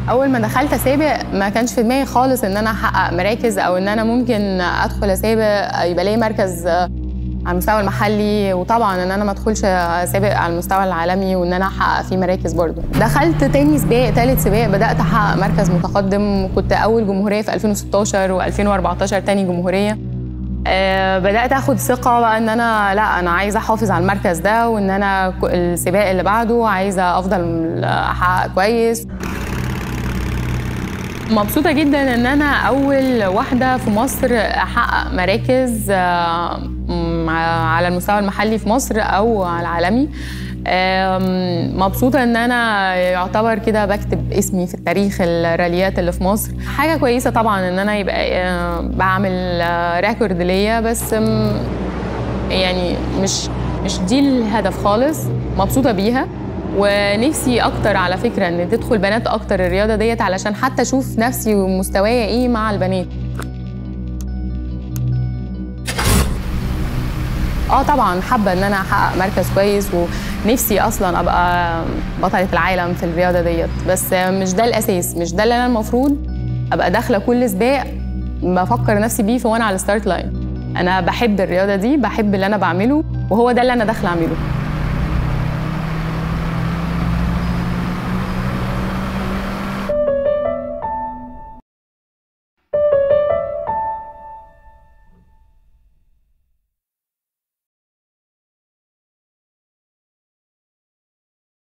اول ما دخلت اسابق ما كانش في دماغي خالص ان انا احقق مراكز او ان انا ممكن ادخل اسابق يبقى لي مركز على المستوى المحلي وطبعا ان انا ما ادخلش اسابق على المستوى العالمي وان انا احقق فيه مراكز برضو دخلت تاني سباق تالت سباق بدات احقق مركز متقدم وكنت اول جمهوريه في 2016 و2014 تاني جمهوريه آه بدات اخد ثقه بقى ان انا لا انا عايزه احافظ على المركز ده وان انا السباق اللي بعده عايزه افضل احقق كويس مبسوطة جدا ان انا اول واحدة في مصر احقق مراكز على المستوى المحلي في مصر او على العالمي مبسوطة ان انا يعتبر كده بكتب اسمي في التاريخ الراليات اللي في مصر حاجة كويسة طبعا ان انا يبقى بعمل ريكورد ليا بس يعني مش مش دي الهدف خالص مبسوطة بيها ونفسي اكتر على فكره ان تدخل بنات اكتر الرياضه ديت علشان حتى اشوف نفسي ومستوايا ايه مع البنات اه طبعا حابه ان انا احقق مركز كويس ونفسي اصلا ابقى بطله العالم في الرياضه ديت بس مش ده الاساس مش ده اللي انا المفروض ابقى داخله كل سباق بفكر نفسي بيه وانا على الستارت لاين انا بحب الرياضه دي بحب اللي انا بعمله وهو ده اللي انا داخله اعمله